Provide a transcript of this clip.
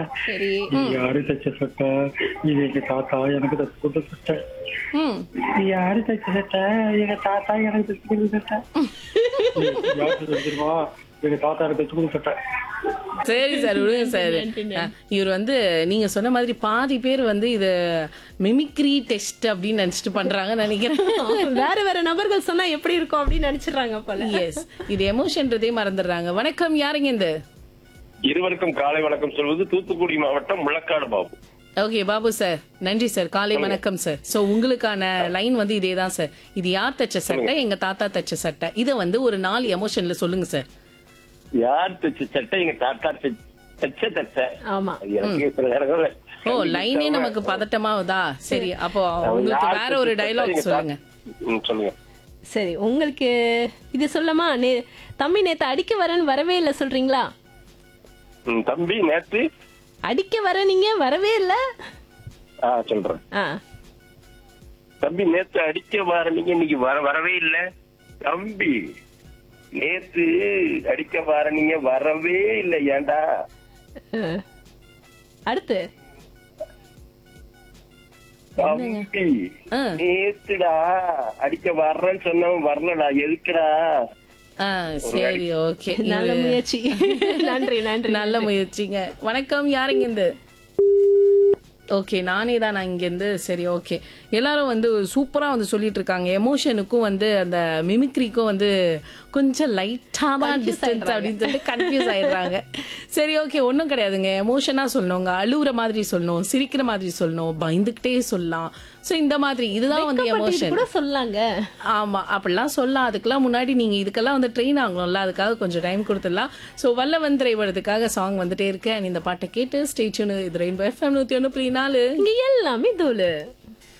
சரி இது யாரு தைச்ச சட்டை இது எங்க தாத்தா எனக்கு தைச்சு கொடுத்த சட்டை ம் இது யாரு தைச்ச சட்டை எங்க தாத்தா எனக்கு தைச்சு கொடுத்த சட்டை இது யாரு தெரியுமா எங்க தாத்தா எனக்கு தைச்சு கொடுத்த சட்டை சரி சார் விடுங்க சார் அஹ், இவர் வந்து நீங்க சொன்ன மாதிரி பாதி பேர் வந்து இது மிமிக்ரி டெஸ்ட் அப்படின்னு நினைச்சிட்டு பண்றாங்கன்னு நினைக்கிறேன் வேற வேற நபர்கள் சொன்னா எப்படி இருக்கும் அப்படின்னு நினைச்சிடுறாங்க போல எஸ் இது எமோஷன்றதே மறந்துடுறாங்க வணக்கம் யாருங்க இந்த இருவருக்கும் காலை வணக்கம் சொல்வது தூத்துக்குடி மாவட்டம் முழக்காடு பாபு ஓகே பாபு சார் நன்றி சார் காலை வணக்கம் சார் சோ உங்களுக்கான லைன் வந்து இதே தான் சார் இது யார் தச்ச சட்டை எங்க தாத்தா தச்ச சட்டை இதை வந்து ஒரு நாலு எமோஷன்ல சொல்லுங்க சார் யார் தைச்ச சட்டை எங்க தாத்தா தைச்ச- தைச்ச சட்டை ஆமா அது எனக்கு சில நேரங்கள்ல ஓ லைனே நமக்கு பதட்டமாவுதா சரி அப்போ உங்களுக்கு யார் வேற ஒரு தைச்ச சட்டை டைலாக் எங்க சொல்லுங்க தாத்தா- ம், சொல்லுங்க சரி உங்களுக்கு இது சொல்லமா நே தம்பி நேத்து அடிக்க வரேன்னு வரவே இல்லை சொல்றீங்களா ம், தம்பி நேத்து அடிக்க வர நீங்க வரவே இல்லை ஆ சொல்றேன் ஆ தம்பி நேத்து அடிக்க வர நீங்க இன்னைக்கு வர வரவே இல்ல தம்பி நேத்து அடிக்க வர நீங்க வரவே இல்ல ஏன்டா ஆ. அடுத்து தம்பி ஆ. நேத்துடா அடிக்க வர்றேன்னு சொன்னவன் வரலடா எதுக்குடா ஆ சரி ஓகே நல்ல முயற்சி நன்றி நன்றி நல்ல முயற்சிங்க வணக்கம் யாருங்க இந்த ஓகே நானே தான் நான் இங்கேருந்து சரி ஓகே எல்லாரும் வந்து சூப்பராக வந்து சொல்லிட்டு இருக்காங்க எமோஷனுக்கும் வந்து அந்த மிமிக்ரிக்கும் வந்து கொஞ்சம் லைட்டாக தான் டிஸ்டன்ஸ் அப்படின்னு சொல்லிட்டு கன்ஃபியூஸ் ஆயிடுறாங்க சரி ஓகே ஒன்றும் கிடையாதுங்க எமோஷனாக சொல்லணுங்க அழுகுற மாதிரி சொல்லணும் சிரிக்கிற மாதிரி சொல்லணும் பயந்துக்கிட்டே சொல்லலாம் ஸோ இந்த மாதிரி இதுதான் வந்து வெட்கப்பட்டுட்டு எமோஷன் கூட சொல்லலாங்க ஆமா அப்படிலாம் சொல்லலாம் அதுக்கெல்லாம் முன்னாடி நீங்க இதுக்கெல்லாம் வந்து ட்ரெயின் ஆகணும்ல அதுக்காக கொஞ்சம் டைம் கொடுத்துடலாம் ஸோ வல்லவன் திரைப்படத்துக்காக சாங் வந்துட்டே இருக்கு and இந்த பாட்டை கேட்டு ஸ்டேச்சுன்னு இது ரெயின்போ எஃப்எம் நூத்தி ஒன்று புள்ளி நாலு இங்க எல்லாமே தோலு